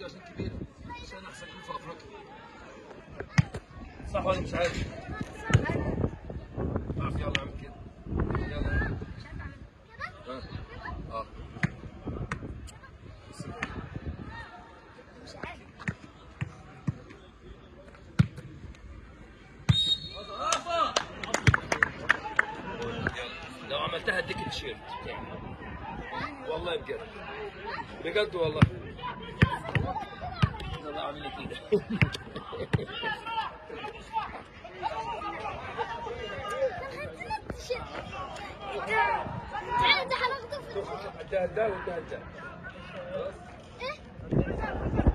دي عشان كبيره عشان احسن جيل في افريقيا صح ولا مش عارف؟ عارف يلا اعمل كده يلا ها اه يلا لو عملتها اديك التيشيرت بتاعي. والله بجد بجد والله يلا اعمل لي كده عادي هناخده في ده ده وده ده ايه